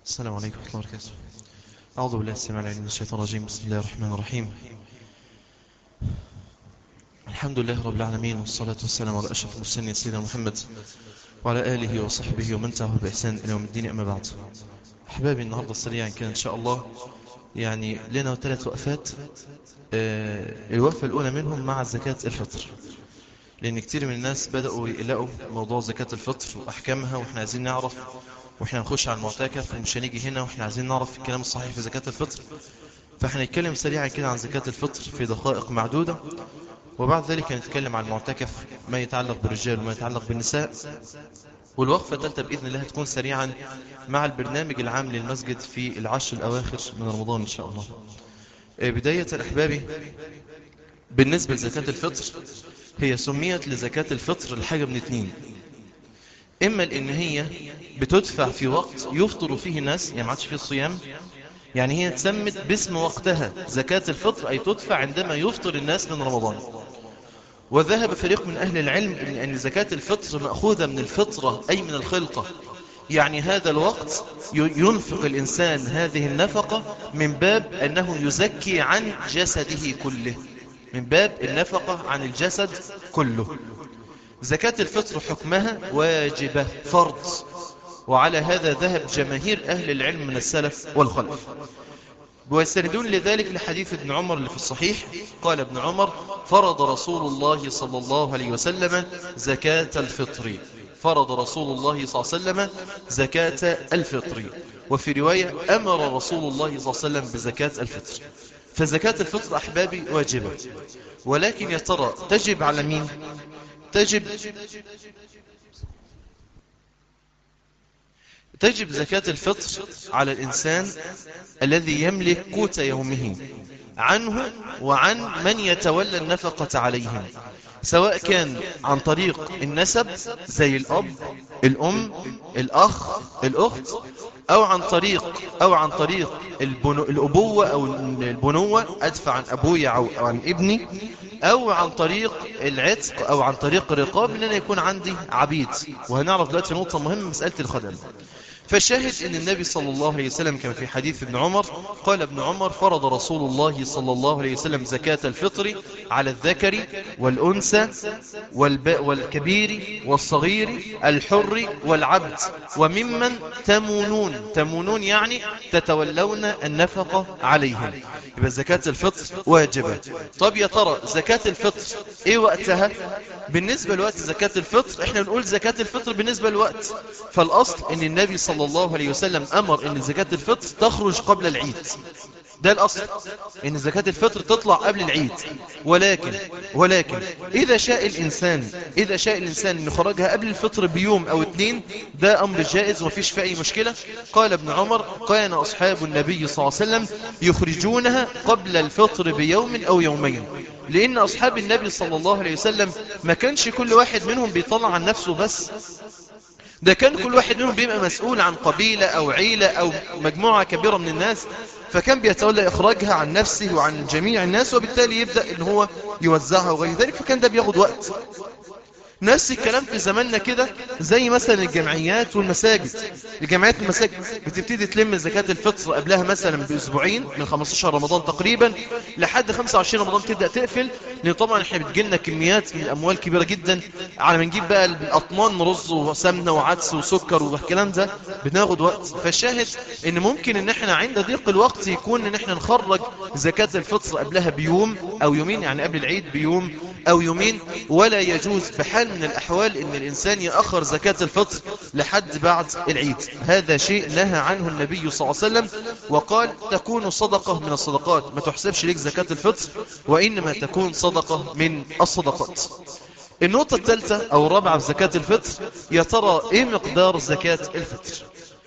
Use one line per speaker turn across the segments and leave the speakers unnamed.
السلام عليكم ورحمة الله وبركاته أعوذ بالله السميع العليم من الشيطان الرجيم بسم الله الرحمن الرحيم الحمد لله رب العالمين والصلاة والسلام على أشرف المرسلين سيدنا محمد وعلى آله وصحبه ومن تبعه بإحسان إلى يوم الدين أما بعد أحبابي النهاردة سريعا كده إن شاء الله يعني لنا ثلاث وقفات آه، الوقفة الأولى منهم مع زكاة الفطر لأن كتير من الناس بدأوا يقلقوا موضوع زكاة الفطر وأحكامها وإحنا عايزين نعرف وإحنا نخش على المعتكف ومش هنيجي هنا وإحنا عايزين نعرف الكلام الصحيح في زكاة الفطر فإحنا نتكلم سريعا كده عن زكاة الفطر في دقائق معدودة وبعد ذلك نتكلم عن المعتكف ما يتعلق بالرجال وما يتعلق بالنساء والوقفة الثالثة بإذن الله تكون سريعا مع البرنامج العام للمسجد في العشر الأواخر من رمضان إن شاء الله بداية أحبابي بالنسبة لزكاة الفطر هي سميت لزكاة الفطر الحاجة من اتنين إما لأن هي بتدفع في وقت يفطر فيه الناس يعني ما عادش فيه الصيام يعني هي تسمت باسم وقتها زكاة الفطر أي تدفع عندما يفطر الناس من رمضان وذهب فريق من أهل العلم أن أن زكاة الفطر مأخوذة من الفطرة أي من الخلقة يعني هذا الوقت ينفق الإنسان هذه النفقة من باب أنه يزكي عن جسده كله من باب النفقة عن الجسد كله زكاة الفطر حكمها واجبة فرض وعلى هذا ذهب جماهير أهل العلم من السلف والخلف ويستندون لذلك لحديث ابن عمر اللي في الصحيح قال ابن عمر فرض رسول الله صلى الله عليه وسلم زكاة الفطر فرض رسول الله صلى الله عليه وسلم زكاة الفطر وفي رواية أمر رسول الله صلى الله عليه وسلم بزكاة الفطر فزكاة الفطر أحبابي واجبة ولكن يا ترى تجب على مين تجب تجب زكاة الفطر على الإنسان الذي يملك قوت يومه عنه وعن من يتولى النفقة عليهم سواء كان عن طريق النسب زي الأب الأم الأخ الأخت أو عن طريق أو عن طريق البنو الأبوة أو البنوة أدفع عن أبوي أو عن ابني أو عن طريق العتق أو عن طريق الرقاب إن أنا يكون عندي عبيد وهنعرف دلوقتي نقطة مهمة مسألة الخدم فالشاهد ان النبي صلى الله عليه وسلم كما في حديث ابن عمر قال ابن عمر فرض رسول الله صلى الله عليه وسلم زكاة الفطر على الذكر والأنثى والب... والكبير والصغير الحر والعبد وممن تمونون تمونون يعني تتولون النفقة عليهم يبقى زكاة الفطر واجبة طب يا ترى زكاة الفطر ايه وقتها بالنسبة لوقت زكاة الفطر احنا بنقول زكاة الفطر بالنسبة لوقت فالأصل ان النبي صلى الله عليه وسلم أمر ان زكاة الفطر تخرج قبل العيد ده الأصل ان زكاة الفطر تطلع قبل العيد ولكن ولكن إذا شاء الإنسان إذا شاء الإنسان أن يخرجها قبل الفطر بيوم أو اتنين ده أمر جائز ومفيش في أي مشكلة قال ابن عمر كان أصحاب النبي صلى الله عليه وسلم يخرجونها قبل الفطر بيوم أو يومين لأن أصحاب النبي صلى الله عليه وسلم ما كانش كل واحد منهم بيطلع عن نفسه بس ده كان كل واحد منهم بيبقى مسؤول عن قبيلة أو عيلة أو مجموعة كبيرة من الناس فكان بيتولى إخراجها عن نفسه وعن جميع الناس وبالتالي يبدأ إن هو يوزعها وغير ذلك فكان ده بياخد وقت نفس الكلام في زماننا كده زي مثلا الجمعيات والمساجد الجمعيات والمساجد بتبتدي تلم زكاة الفطر قبلها مثلا بأسبوعين من 15 رمضان تقريبا لحد 25 رمضان تبدأ تقفل لأن طبعا احنا بتجيلنا كميات من الأموال كبيرة جدا على ما نجيب بقى الأطمان رز وسمنة وعدس وسكر والكلام ده بناخد وقت فالشاهد ان ممكن ان احنا عند ضيق الوقت يكون ان احنا نخرج زكاة الفطر قبلها بيوم او يومين يعني قبل العيد بيوم او يومين ولا يجوز بحال من الأحوال أن الإنسان يأخر زكاة الفطر لحد بعد العيد هذا شيء نهى عنه النبي صلى الله عليه وسلم وقال تكون صدقة من الصدقات ما تحسبش لك زكاة الفطر وإنما تكون صدقة من الصدقات النقطة الثالثة أو الرابعة في زكاة الفطر يا ترى إيه مقدار زكاة الفطر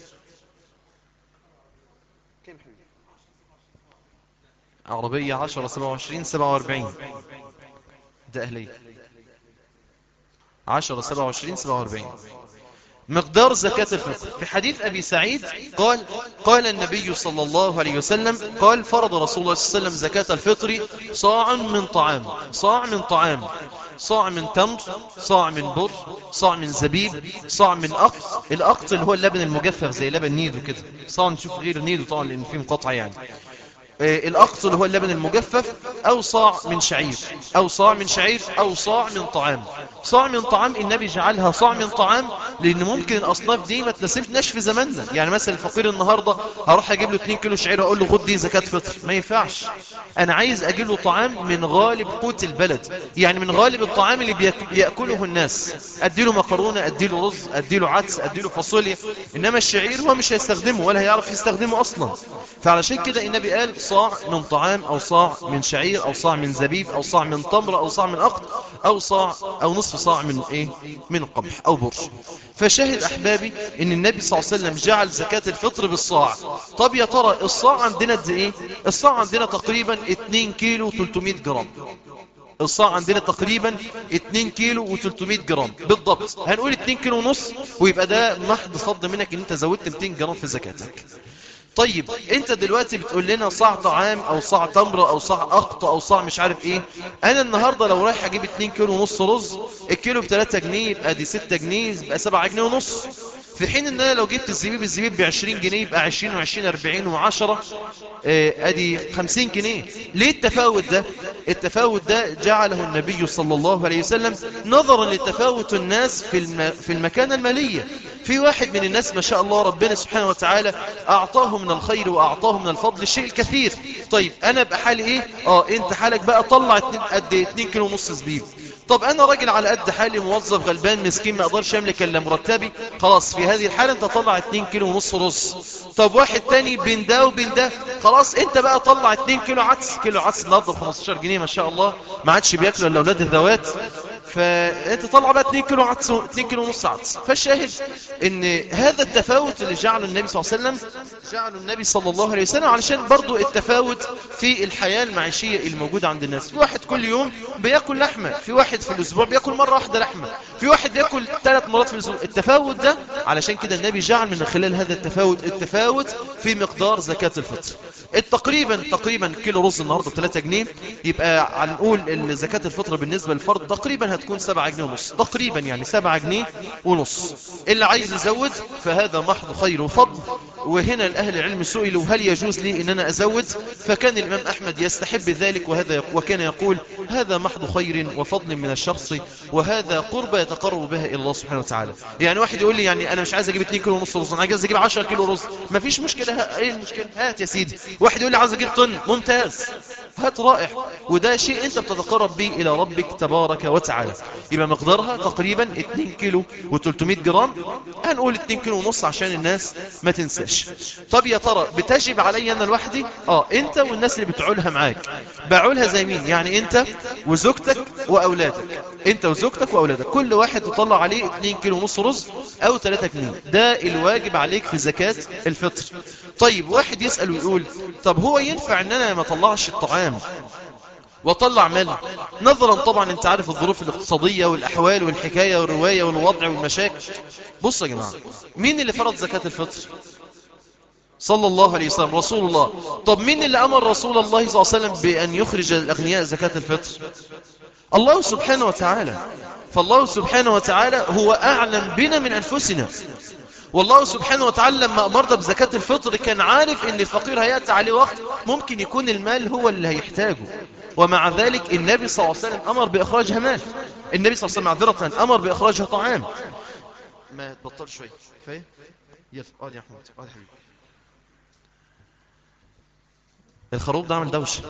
عربية 10 27 47 ده أهلية 10 27 47 مقدار زكاة الفطر في حديث أبي سعيد قال قال النبي صلى الله عليه وسلم قال فرض رسول الله صلى الله عليه وسلم زكاة الفطر صاع من طعام صاع من طعام صاع من تمر صاع من بر صاع من زبيب صاع من أقط الأقط اللي هو اللبن المجفف زي لبن نيدو كده صاع نشوف غير نيدو طبعا لأن فيه مقاطعة يعني آه، الأقط اللي هو اللبن المجفف أو صاع من شعير أو صاع من شعير أو صاع من طعام صاع من طعام النبي جعلها صاع من طعام لأن ممكن الأصناف دي ما تناسبناش في زماننا يعني مثلا الفقير النهاردة هروح أجيب له 2 كيلو شعير وأقول له خد دي زكاة فطر ما ينفعش أنا عايز أجيب له طعام من غالب قوت البلد يعني من غالب الطعام اللي بيك- بيأكله الناس أدي له مكرونة أدي له رز أدي له عدس أدي له فاصوليا إنما الشعير هو مش هيستخدمه ولا هيعرف يستخدمه أصلا فعلشان كده النبي قال صاع من طعام أو صاع من شعير أو صاع من زبيب أو صاع من تمر أو صاع من أقط أو صاع أو نصف صاع من إيه من قمح أو بر فشاهد أحبابي إن النبي صلى الله عليه وسلم جعل زكاة الفطر بالصاع طب يا ترى الصاع عندنا قد إيه الصاع عندنا تقريبا 2 كيلو 300 جرام الصاع عندنا تقريبا 2 كيلو و300 جرام بالضبط هنقول 2 كيلو ونص ويبقى ده محض فضل منك ان انت زودت 200 جرام في زكاتك طيب انت دلوقتي بتقول لنا صاع طعام او صاع تمر او صاع اقط او صاع مش عارف ايه انا النهاردة لو رايح اجيب 2 كيلو ونص رز الكيلو ب 3 جنيه يبقى دي 6 جنيه يبقى 7 جنيه ونص في حين ان انا لو جبت الزبيب الزبيب ب 20 جنيه يبقى 20 و20 40 و10 ادي 50 جنيه ليه التفاوت ده التفاوت ده جعله النبي صلى الله عليه وسلم نظرا لتفاوت الناس في الم... في المكانة المالية في واحد من الناس ما شاء الله ربنا سبحانه وتعالى أعطاه من الخير وأعطاه من الفضل الشيء الكثير طيب أنا بقى حالي إيه آه أنت حالك بقى طلع اتنين قد 2 كيلو ونص زبيب طب أنا راجل على قد حالي موظف غلبان مسكين ما أقدرش أملك إلا مرتبي خلاص في هذه الحالة أنت طلع 2 كيلو ونص رز طب واحد تاني بين ده وبين ده خلاص أنت بقى طلع 2 كيلو عدس كيلو عدس النهارده ب 15 جنيه ما شاء الله ما عادش بياكلوا إلا أولاد الذوات فانت طلع بقى 2 كيلو عدس 2 كيلو ونص عدس فالشاهد ان هذا التفاوت اللي جعله النبي صلى الله عليه وسلم جعله النبي صلى الله عليه وسلم علشان برضو التفاوت في الحياة المعيشية الموجودة عند الناس في واحد كل يوم بياكل لحمة في واحد في الاسبوع بياكل مرة واحدة لحمة في واحد بياكل ثلاث مرات في الاسبوع التفاوت ده علشان كده النبي جعل من خلال هذا التفاوت التفاوت في مقدار زكاة الفطر التقريبا تقريبا كيلو رز النهاردة ب 3 جنيه يبقى هنقول زكاة الفطر بالنسبة للفرد تقريبا هتكون 7 جنيه ونص تقريبا يعني 7 جنيه ونص اللي عايز يزود فهذا محض خير وفضل وهنا الأهل العلم سئلوا هل يجوز لي ان انا ازود فكان الامام احمد يستحب ذلك وهذا وكان يقول هذا محض خير وفضل من الشخص وهذا قربة يتقرب بها الى الله سبحانه وتعالى يعني واحد يقول لي يعني انا مش عايز اجيب 2 كيلو ونص رز انا عايز اجيب 10 كيلو رز مفيش مشكلة ها- ايه المشكلة هات يا سيدي واحد يقول لي عايز اجيب طن ممتاز هات رائع وده شيء انت بتتقرب به الى ربك تبارك وتعالى يبقى مقدارها تقريبا 2 كيلو و300 جرام هنقول 2 كيلو ونص عشان الناس ما تنساش طب يا ترى بتجب علي انا لوحدي اه انت والناس اللي بتعولها معاك بعولها زي مين يعني انت وزوجتك واولادك انت وزوجتك واولادك كل واحد تطلع عليه 2 كيلو ونص رز او 3 جنيه ده الواجب عليك في زكاة الفطر طيب واحد يسأل ويقول طب هو ينفع ان انا ما اطلعش الطعام واطلع مال نظرا طبعا انت عارف الظروف الاقتصادية والاحوال والحكاية والرواية والوضع والمشاكل بصوا يا جماعة مين اللي فرض زكاة الفطر صلى الله عليه وسلم رسول الله طب مين اللي امر رسول الله صلى الله عليه وسلم بان يخرج الاغنياء زكاة الفطر الله سبحانه وتعالى فالله سبحانه وتعالى هو اعلم بنا من انفسنا والله سبحانه وتعالى لما أمرنا بزكاة الفطر كان عارف ان الفقير هيأتي عليه وقت ممكن يكون المال هو اللي هيحتاجه ومع ذلك النبي صلى الله عليه وسلم أمر بإخراجها مال النبي صلى الله عليه وسلم معذرة أمر بإخراجها طعام ما تبطل شوي كفاية يلا اقعد يا احمد اقعد يا حبيبي الخروف ده عمل دوشه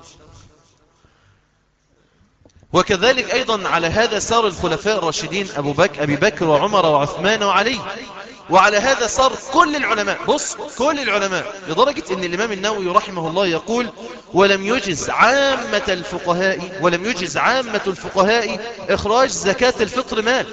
وكذلك أيضا على هذا سار الخلفاء الراشدين أبو بكر أبي بكر وعمر وعثمان وعلي وعلى هذا صار كل العلماء بص كل العلماء لدرجة أن الإمام النووي رحمه الله يقول ولم يجز عامة الفقهاء ولم يجز عامة الفقهاء إخراج زكاة الفطر مال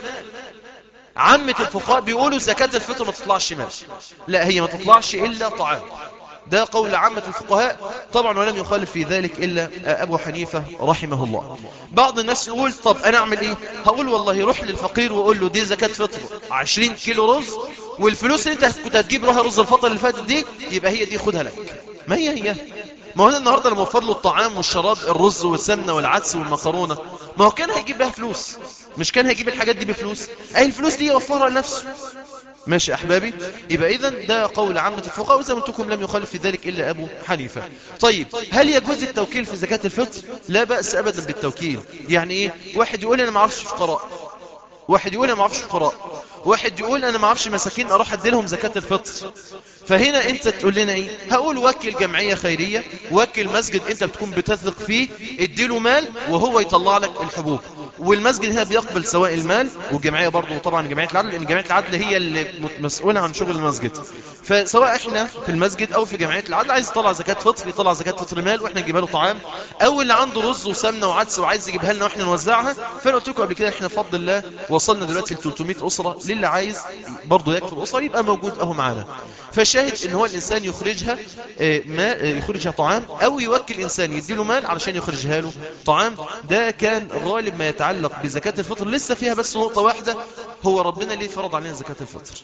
عامة الفقهاء بيقولوا زكاة الفطر ما تطلعش مال لا هي ما تطلعش إلا طعام ده قول عامة الفقهاء طبعا ولم يخالف في ذلك إلا أبو حنيفة رحمه الله بعض الناس يقول طب أنا أعمل إيه هقول والله روح للفقير وقول له دي زكاة فطر 20 كيلو رز والفلوس اللي انت كنت هتجيب لها رز الفطر اللي فاتت دي يبقى هي دي خدها لك ما هي هي ما هو هنا النهاردة لما وفر له الطعام والشراب الرز والسمنة والعدس والمكرونة ما هو كان هيجيب بها فلوس مش كان هيجيب الحاجات دي بفلوس اي الفلوس دي يوفرها لنفسه ماشي يا احبابي يبقى اذا ده قول عامة الفقهاء وزي ما قلت لكم لم يخالف في ذلك الا ابو حنيفة طيب هل يجوز التوكيل في زكاة الفطر لا بأس ابدا بالتوكيل يعني ايه واحد يقول انا ما اعرفش فقراء واحد يقول انا ما اعرفش فقراء واحد يقول انا ما اعرفش مساكين اروح ادي لهم زكاة الفطر فهنا انت تقول لنا ايه هقول وكل جمعية خيرية وكل مسجد انت بتكون بتثق فيه اديله مال وهو يطلع لك الحبوب والمسجد هنا بيقبل سواء المال والجمعية برضو طبعا جمعية العدل لان جمعية العدل هي اللي مسؤولة عن شغل المسجد فسواء احنا في المسجد او في جمعية العدل عايز يطلع زكاة فطر يطلع زكاة فطر مال واحنا نجيبها له طعام او اللي عنده رز وسمنة وعدس وعايز يجيبها لنا واحنا نوزعها فانا قلت لكم قبل كده احنا بفضل الله وصلنا دلوقتي ل 300 اسرة للي عايز برضه يكفي الاسرة يبقى موجود اهو معانا فالشاهد ان هو الانسان يخرجها ما يخرجها طعام او يوكل انسان يديله مال علشان يخرجها له طعام ده كان غالب ما يتعلق بزكاة الفطر لسه فيها بس نقطة واحدة هو ربنا ليه فرض علينا زكاة الفطر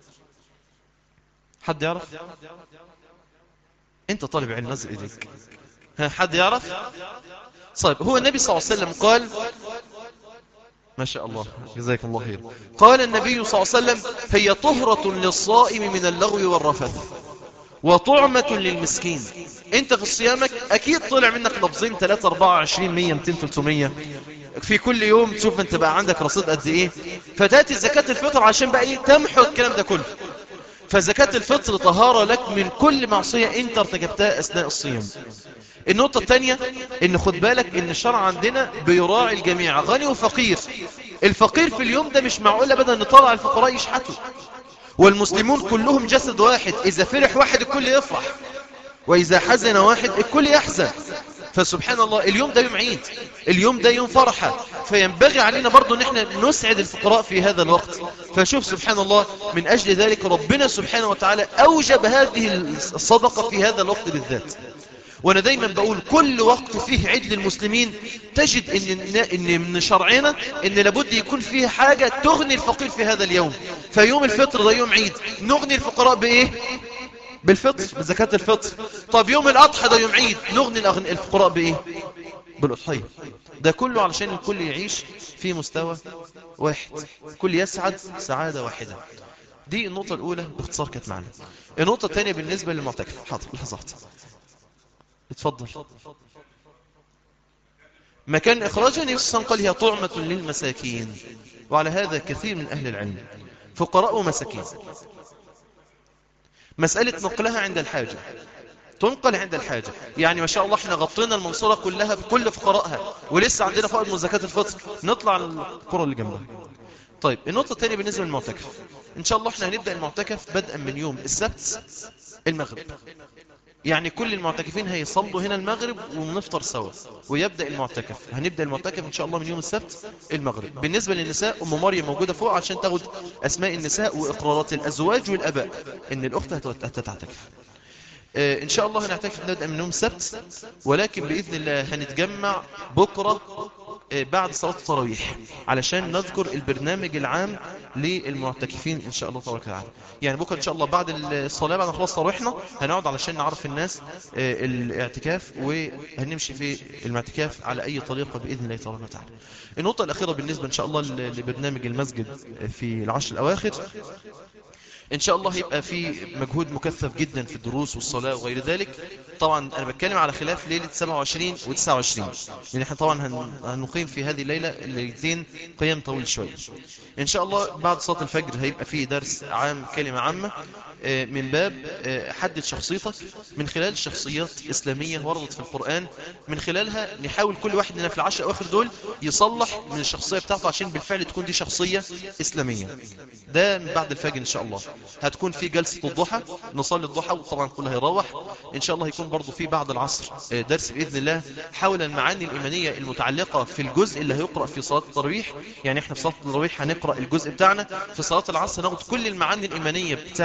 حد يعرف انت طالب علم نزل ايديك ها حد يعرف طيب هو النبي صلى الله عليه وسلم قال ما شاء الله جزاك الله خير قال النبي صلى الله عليه وسلم هي طهرة للصائم من اللغو والرفث وطعمة للمسكين انت في صيامك اكيد طلع منك لفظين 3 4 20 100 200 300 في كل يوم تشوف انت بقى عندك رصيد قد ايه فتاتي زكاة الفطر عشان بقى ايه تمحو الكلام ده كله فزكاة الفطر طهارة لك من كل معصية انت ارتكبتها اثناء الصيام النقطة الثانية ان خد بالك ان الشرع عندنا بيراعي الجميع غني وفقير الفقير في اليوم ده مش معقول ابدا نطلع الفقراء يشحتوا والمسلمون كلهم جسد واحد اذا فرح واحد الكل يفرح واذا حزن واحد الكل يحزن فسبحان الله اليوم ده يوم عيد اليوم ده يوم فرحة فينبغي علينا برضو ان احنا نسعد الفقراء في هذا الوقت فشوف سبحان الله من اجل ذلك ربنا سبحانه وتعالى اوجب هذه الصدقة في هذا الوقت بالذات وانا دايما بقول كل وقت فيه عيد للمسلمين تجد ان, إن من شرعنا ان لابد يكون فيه حاجة تغني الفقير في هذا اليوم فيوم الفطر ده يوم عيد نغني الفقراء بايه بالفطر بزكاة الفطر طب يوم الأضحى ده يوم عيد نغني الفقراء بإيه بالأضحية ده كله علشان الكل يعيش في مستوى واحد كل يسعد سعادة واحدة دي النقطة الأولى باختصار كانت معنا النقطة الثانية بالنسبة للمعتكف حاضر لحظات اتفضل مكان إخراجها نفسا قال هي طعمة للمساكين وعلى هذا كثير من أهل العلم فقراء ومساكين مسألة نقلها عند الحاجة تنقل عند الحاجة يعني ما شاء الله احنا غطينا المنصورة كلها بكل فقرائها ولسه عندنا فائض من زكاة الفطر نطلع القرى اللي جنبها طيب النقطة الثانية بالنسبة للمعتكف ان شاء الله احنا هنبدأ المعتكف بدءا من يوم السبت المغرب يعني كل المعتكفين هيصلوا هنا المغرب ونفطر سوا ويبدأ المعتكف هنبدأ المعتكف إن شاء الله من يوم السبت المغرب بالنسبة للنساء أم مريم موجودة فوق عشان تاخد أسماء النساء وإقرارات الأزواج والأباء إن الأخت هتتعتكف آه إن شاء الله هنعتكف نبدأ من يوم السبت ولكن بإذن الله هنتجمع بكرة بعد صلاة التراويح علشان نذكر البرنامج العام للمعتكفين إن شاء الله تبارك وتعالى يعني بكرة إن شاء الله بعد الصلاة بعد خلاص تراويحنا هنقعد علشان نعرف الناس الاعتكاف وهنمشي في المعتكاف على أي طريقة بإذن الله تبارك وتعالى النقطة الأخيرة بالنسبة إن شاء الله لبرنامج المسجد في العشر الأواخر ان شاء الله هيبقى في مجهود مكثف جدا في الدروس والصلاة وغير ذلك طبعا انا بتكلم على خلاف ليلة 27 و 29 لان احنا طبعا هنقيم في هذه الليلة الليلتين قيام طويل شوية ان شاء الله بعد صلاة الفجر هيبقى في درس عام كلمة عامة من باب حدد شخصيتك من خلال شخصيات إسلامية وردت في القرآن من خلالها نحاول كل واحد لنا في العشر أواخر دول يصلح من الشخصية بتاعته عشان بالفعل تكون دي شخصية إسلامية ده من بعد الفجر إن شاء الله هتكون في جلسة الضحى نصلي الضحى وطبعا كله هيروح إن شاء الله هيكون برضو في بعد العصر درس بإذن الله حول المعاني الإيمانية المتعلقة في الجزء اللي هيقرأ في صلاة التراويح يعني احنا في صلاة التراويح هنقرأ الجزء بتاعنا في صلاة العصر ناخد كل المعاني الإيمانية بتاعة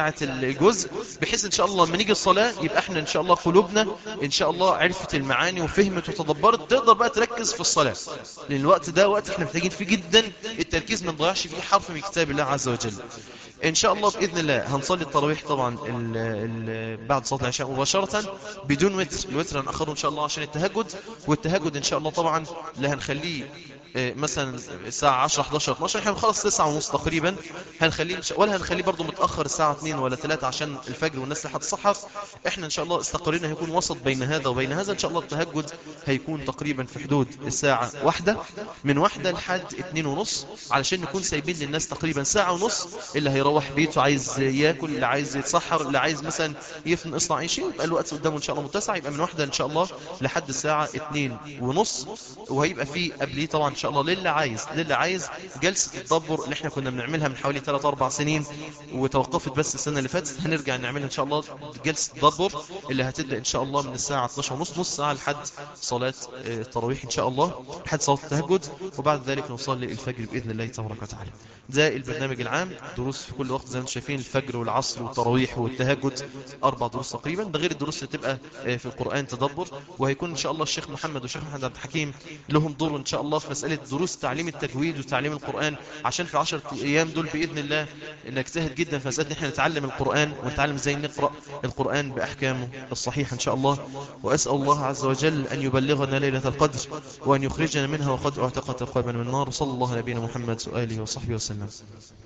الجزء بحيث ان شاء الله لما نيجي الصلاة يبقى احنا ان شاء الله قلوبنا ان شاء الله عرفت المعاني وفهمت وتدبرت تقدر بقى تركز في الصلاة لان الوقت ده وقت احنا محتاجين فيه جدا التركيز ما نضيعش فيه حرف من كتاب الله عز وجل ان شاء الله باذن الله هنصلي التراويح طبعا ال ال بعد صلاه العشاء مباشره بدون وتر الوتر هنأخره ان شاء الله عشان التهجد والتهجد ان شاء الله طبعا لا هنخليه آه، مثلا الساعة 10 11 12 احنا بنخلص 9 ونص تقريبا هنخليه إن شاء- ولا هنخليه برضو متأخر الساعة 2 ولا 3 عشان الفجر والناس لحد الصحف احنا ان شاء الله استقرينا هيكون وسط بين هذا وبين هذا ان شاء الله التهجد هيكون تقريبا في حدود الساعة واحدة من واحدة لحد 2 ونص علشان نكون سايبين للناس تقريبا ساعة ونص اللي هيروح بيته عايز ياكل اللي عايز يتسحر اللي عايز مثلا يفن اصنع اي شيء يبقى الوقت قدامه ان شاء الله متسع يبقى من واحدة ان شاء الله لحد الساعة 2 ونص وهيبقى فيه قبليه طبعا ان شاء الله للي عايز للي عايز جلسة التدبر اللي احنا كنا بنعملها من حوالي 3 4 سنين وتوقفت بس السنة اللي فاتت هنرجع نعملها ان شاء الله جلسة التدبر اللي هتبدأ ان شاء الله من الساعة 12 ونص نص ساعة لحد صلاة آه، التراويح ان شاء الله لحد صلاة التهجد وبعد ذلك نصلي الفجر بإذن الله تبارك وتعالى ده البرنامج العام دروس في كل وقت زي ما انتم شايفين الفجر والعصر والتراويح والتهجد اربع دروس تقريبا ده غير الدروس اللي تبقى آه، في القرآن تدبر وهيكون ان شاء الله الشيخ محمد والشيخ محمد عبد الحكيم لهم دور ان شاء الله في مسألة دروس تعليم التجويد وتعليم القرآن عشان في 10 ايام دول بإذن الله نجتهد جدا في مسألة ان احنا نتعلم القرآن ونتعلم ازاي نقرأ القرآن بأحكامه الصحيحة ان شاء الله وأسأل الله عز وجل أن يبلغنا ليلة القدر وأن يخرجنا منها وقد اعتقت رقابنا من النار صلى الله على نبينا محمد وآله وصحبه وسلم